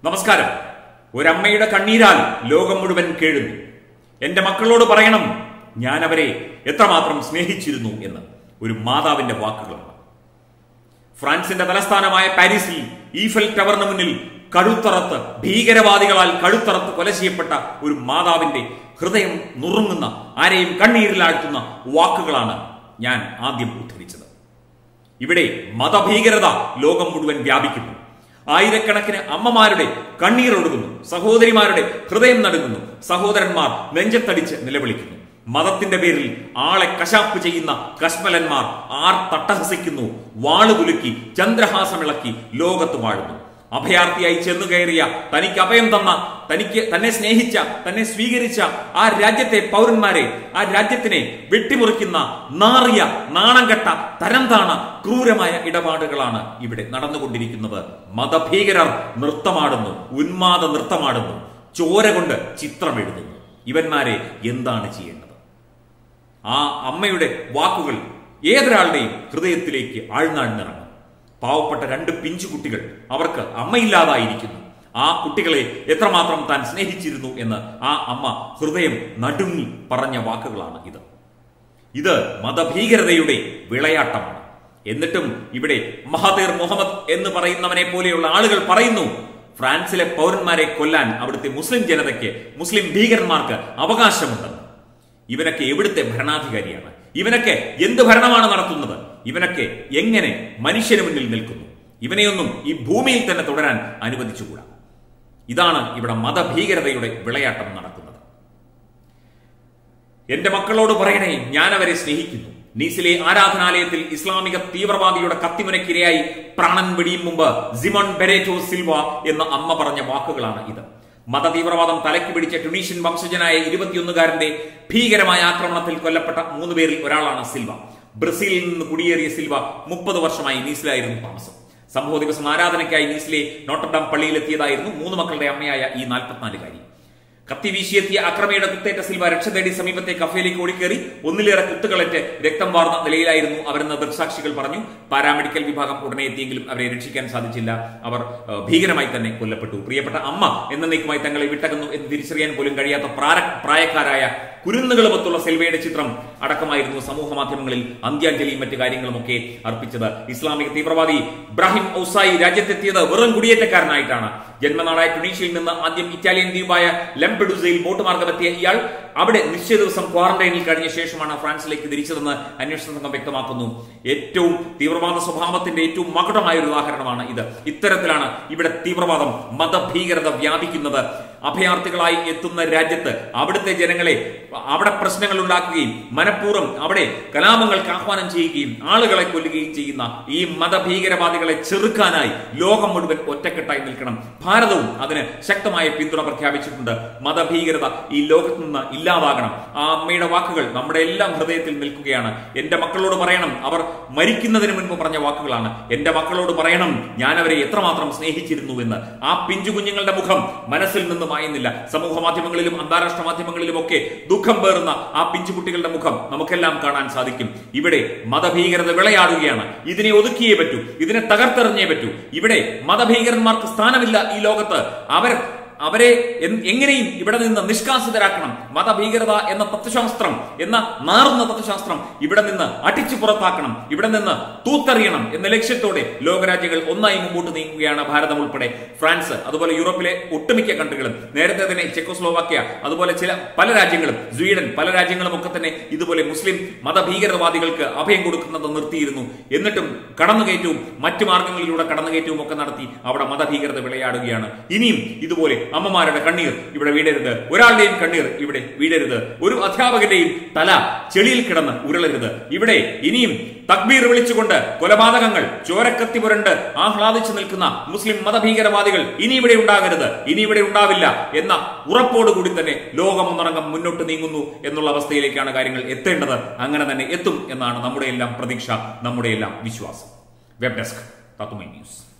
നമസ്കാരം ഒരമ്മയുടെ കണ്ണീരാൽ ലോകം മുഴുവൻ കേഴുന്നു എന്റെ മക്കളോട് പറയണം ഞാൻ അവരെ എത്രമാത്രം സ്നേഹിച്ചിരുന്നു എന്ന് ഒരു മാതാവിന്റെ വാക്കുകളാണ് ഫ്രാൻസിന്റെ തലസ്ഥാനമായ പാരീസിൽ ഈഫൽ ടവറിന് മുന്നിൽ കഴുത്തറത്ത് ഭീകരവാദികളാൽ കഴുത്തറത്ത് കൊല ചെയ്യപ്പെട്ട ഒരു മാതാവിന്റെ ഹൃദയം നുറുങ്ങുന്ന ആരെയും കണ്ണീരിലാഴ്ത്തുന്ന വാക്കുകളാണ് ഞാൻ ആദ്യം ഉദ്ധരിച്ചത് ഇവിടെ മതഭീകരത ലോകം മുഴുവൻ വ്യാപിക്കുന്നു ആയിരക്കണക്കിന് അമ്മമാരുടെ കണ്ണീരൊഴുകുന്നു സഹോദരിമാരുടെ ഹൃദയം നടുങ്ങുന്നു സഹോദരന്മാർ നെഞ്ചത്തടിച്ച് നിലവിളിക്കുന്നു മതത്തിന്റെ പേരിൽ ആളെ കശാപ്പ് ചെയ്യുന്ന കശ്മലന്മാർ ആർ തട്ടഹസിക്കുന്നു വാളുകുലുക്കി ചന്ദ്രഹാസമിളക്കി ലോകത്ത് വാഴുന്നു അഭയാർത്ഥിയായി ചെന്നു കയറിയ തനിക്ക് അഭയം തന്ന തനിക്ക് തന്നെ സ്നേഹിച്ച തന്നെ സ്വീകരിച്ച ആ രാജ്യത്തെ പൗരന്മാരെ ആ രാജ്യത്തിനെ വെട്ടിമുറിക്കുന്ന നാറിയ നാണംകെട്ട തരംതാണ ക്രൂരമായ ഇടപാടുകളാണ് ഇവിടെ നടന്നുകൊണ്ടിരിക്കുന്നത് മതഭീകരർ നൃത്തമാടുന്നു ഉന്മാദ നൃത്തമാടുന്നു ചോര കൊണ്ട് ചിത്രം എഴുതുന്നു ഇവന്മാരെ എന്താണ് ചെയ്യേണ്ടത് ആ അമ്മയുടെ വാക്കുകൾ ഏതൊരാളുടെയും ഹൃദയത്തിലേക്ക് ആഴ്ന്നാഴ്ന്നിറങ്ങും പാവപ്പെട്ട രണ്ട് പിഞ്ചു കുട്ടികൾ അവർക്ക് അമ്മയില്ലാതായിരിക്കുന്നു ആ കുട്ടികളെ എത്രമാത്രം താൻ സ്നേഹിച്ചിരുന്നു എന്ന് ആ അമ്മ ഹൃദയം നടുങ്ങി പറഞ്ഞ വാക്കുകളാണ് ഇത് ഇത് മതഭീകരതയുടെ വിളയാട്ടമാണ് എന്നിട്ടും ഇവിടെ മഹാതീർ മുഹമ്മദ് എന്ന് പറയുന്നവനെ പോലെയുള്ള ആളുകൾ പറയുന്നു ഫ്രാൻസിലെ പൗരന്മാരെ കൊല്ലാൻ അവിടുത്തെ മുസ്ലിം ജനതയ്ക്ക് മുസ്ലിം ഭീകരന്മാർക്ക് അവകാശമുണ്ടെന്ന് ഇവനൊക്കെ എവിടുത്തെ ഭരണാധികാരിയാണ് ഇവനൊക്കെ എന്ത് ഭരണമാണ് നടത്തുന്നത് ഇവനൊക്കെ എങ്ങനെ മനുഷ്യന് മുന്നിൽ നിൽക്കുന്നു ഇവനെയൊന്നും ഈ ഭൂമിയിൽ തന്നെ തുടരാൻ അനുവദിച്ചുകൂടാ ഇതാണ് ഇവിടെ മതഭീകരതയുടെ വിളയാട്ടം നടക്കുന്നത് എന്റെ മക്കളോട് പറയണേ ഞാൻ അവരെ സ്നേഹിക്കുന്നു നീസിലെ ആരാധനാലയത്തിൽ ഇസ്ലാമിക തീവ്രവാദിയുടെ കത്തിമുനക്കിരയായി പ്രാണൻ വെടിയും മുമ്പ് സിമോൺ ബെരേറ്റോ സിൽവ എന്ന അമ്മ പറഞ്ഞ വാക്കുകളാണ് ഇത് മതതീവ്രവാദം തലയ്ക്ക് പിടിച്ച ട്യൂണീഷ്യൻ വംശജനായ ഇരുപത്തിയൊന്നുകാരന്റെ ഭീകരമായ ആക്രമണത്തിൽ കൊല്ലപ്പെട്ട മൂന്ന് പേരിൽ ഒരാളാണ് സിൽവ ബ്രസീലിൽ നിന്ന് കുടിയേറിയ സിൽവ മുപ്പത് വർഷമായി നീസിലായിരുന്നു താമസം സംഭവ ദിവസം ആരാധനയ്ക്കായി നീസിലെ നോട്ടർഡാം പള്ളിയിലെത്തിയതായിരുന്നു മൂന്ന് മക്കളുടെ അമ്മയായ ഈ നാൽപ്പത്തിനാലുകാരി കത്തി വീശിയെത്തിയ അക്രമിയുടെ കുത്തേറ്റ സിൽവ രക്ഷ തേടി സമീപത്തെ കഫേലേക്ക് ഓടിക്കേറി ഒന്നിലേറെ കുത്തുകളേറ്റ് രക്തം വാർന്ന നിലയിലായിരുന്നു അവരെന്ന് ദൃക്സാക്ഷികൾ പറഞ്ഞു പാരാമെഡിക്കൽ വിഭാഗം ഉടനെ എത്തിയെങ്കിലും അവരെ രക്ഷിക്കാൻ സാധിച്ചില്ല അവർ ഏഹ്, ഭീകരമായി തന്നെ കൊല്ലപ്പെട്ടു പ്രിയപ്പെട്ട അമ്മ എന്നേക്കുമായി തങ്ങളെ വിട്ടകന്നു എന്ന് തിരിച്ചറിയാൻ പോലും കഴിയാത്ത പ്രാര- പ്രായക്കാരായ കുരുന്നുകളുമൊത്തുള്ള സെൽവയുടെ ചിത്രം അടക്കമായിരുന്നു സമൂഹ മാധ്യമങ്ങളിൽ അന്ത്യാഞ്ജലിയും മറ്റു കാര്യങ്ങളുമൊക്കെ അർപ്പിച്ചത് ഇസ്ലാമിക തീവ്രവാദി ഇബ്രാഹിം ഔസായി രാജ്യത്തെത്തിയത് വെറും കുടിയേറ്റക്കാരനായിട്ടാണ് ജന്മനാടായ ടുണീഷ്യയിൽ നിന്ന് ആദ്യം ഇറ്റാലിയൻ ദ്വീപായ ലംപെഡുസയിൽ ബോട്ട് മാർഗമെത്തിയ ഇയാൾ അവിടെ നിശ്ചയ ദിവസം ക്വാറന്റൈനിൽ കഴിഞ്ഞ ശേഷമാണ് ഫ്രാൻസിലേക്ക് തിരിച്ചതെന്ന് അന്വേഷണ സംഘം വ്യക്തമാക്കുന്നു ഏറ്റവും തീവ്രവാദ സ്വഭാവത്തിന്റെ ഏറ്റവും മകുടമായ ഒരു ഉദാഹരണമാണ് ഇത് ഇത്തരത്തിലാണ് ഇവിടെ തീവ്രവാദം മതഭീകരത വ്യാപിക്കുന്നത് അഭയാർത്ഥികളായി എത്തുന്ന രാജ്യത്ത് അവിടുത്തെ ജനങ്ങളെ അവിടെ പ്രശ്നങ്ങൾ ഉണ്ടാക്കുകയും മനഃപൂർവ്വം അവിടെ കലാപങ്ങൾക്ക് ആഹ്വാനം ചെയ്യുകയും ആളുകളെ കൊല്ലുകയും ചെയ്യുന്ന ഈ മതഭീകരവാദികളെ ചെറുക്കാനായി ലോകം മുഴുവൻ ഒറ്റക്കെട്ടായി നിൽക്കണം ഭാരതവും അതിന് ശക്തമായ പിന്തുണ പ്രഖ്യാപിച്ചിട്ടുണ്ട് മതഭീകരത ഈ ലോകത്ത് നിന്ന് ഇല്ലാതാകണം ആ അമ്മയുടെ വാക്കുകൾ നമ്മുടെ എല്ലാം ഹൃദയത്തിൽ നിൽക്കുകയാണ് എന്റെ മക്കളോട് പറയണം അവർ മരിക്കുന്നതിന് മുൻപ് പറഞ്ഞ വാക്കുകളാണ് എന്റെ മക്കളോട് പറയണം ഞാൻ അവരെ എത്രമാത്രം സ്നേഹിച്ചിരുന്നു എന്ന് ആ പിഞ്ചു കുഞ്ഞുങ്ങളുടെ മുഖം മനസ്സിൽ നിന്ന് മായുന്നില്ല സമൂഹ മാധ്യമങ്ങളിലും അന്താരാഷ്ട്ര മാധ്യമങ്ങളിലും ഒക്കെ ദുഃഖം പേറുന്ന ആ പിഞ്ചു കുട്ടികളുടെ മുഖം നമുക്കെല്ലാം കാണാൻ സാധിക്കും ഇവിടെ മതഭീകരത വിളയാടുകയാണ് ഇതിനെ ഒതുക്കിയേ പറ്റൂ ഇതിനെ തകർത്തെറിഞ്ഞേ പറ്റൂ ഇവിടെ മതഭീകരന്മാർക്ക് സ്ഥാനമില്ല ഈ ലോകത്ത് അവർ അവരെ എൻ- എങ്ങനെയും ഇവിടെ നിന്ന് നിഷ്കാസിതരാക്കണം മതഭീകരത എന്ന തത്വശാസ്ത്രം എന്ന മാറുന്ന തത്വശാസ്ത്രം ഇവിടെ നിന്ന് അടിച്ചു പുറത്താക്കണം ഇവിടെ നിന്ന് തൂത്തെറിയണം എന്ന ലക്ഷ്യത്തോടെ ലോകരാജ്യങ്ങൾ ഒന്നായി മുമ്പോട്ട് നീങ്ങുകയാണ് ഭാരതം ഉൾപ്പെടെ ഫ്രാൻസ് അതുപോലെ യൂറോപ്പിലെ ഒട്ടുമിക്ക കൺട്രികളും നേരത്തെ തന്നെ ചെക്കോസ്ലോവാക്യ അതുപോലെ ചില പല രാജ്യങ്ങളും സ്വീഡൻ പല രാജ്യങ്ങളും ഒക്കെ തന്നെ ഇതുപോലെ മുസ്ലിം മതഭീകരവാദികൾക്ക് അഭയം കൊടുക്കുന്നത് നിർത്തിയിരുന്നു എന്നിട്ടും കടന്നുകയറ്റവും മറ്റു മാർഗങ്ങളിലൂടെ കടന്നുകയറ്റവും ഒക്കെ നടത്തി അവിടെ മതഭീകരത വിളയാടുകയാണ് ഇനിയും ഇതുപോലെ അമ്മമാരുടെ കണ്ണീർ ഇവിടെ വീടരുത് ഒരാളുടെയും കണ്ണീർ ഇവിടെ വീടരുത് ഒരു അധ്യാപകന്റെയും തല ചെളിയിൽ കിടന്ന് ഉരുളരുത് ഇവിടെ ഇനിയും തക്ബീർ വിളിച്ചുകൊണ്ട് കൊലപാതകങ്ങൾ ചോരക്കത്തി പുരണ്ട് ആഹ്ലാദിച്ചു നിൽക്കുന്ന മുസ്ലിം മതഭീകരവാദികൾ ഇനി ഇവിടെ ഉണ്ടാകരുത് ഇനി ഇവിടെ ഉണ്ടാവില്ല എന്ന ഉറപ്പോടുകൂടി തന്നെ ലോകം ഒന്നടങ്കം മുന്നോട്ട് നീങ്ങുന്നു എന്നുള്ള അവസ്ഥയിലേക്കാണ് കാര്യങ്ങൾ എത്തേണ്ടത് അങ്ങനെ തന്നെ എത്തും എന്നാണ് നമ്മുടെ എല്ലാം പ്രതീക്ഷ നമ്മുടെ എല്ലാം വിശ്വാസം വെബ് ഡെസ്ക് തത്തുമൈ ന്യൂസ്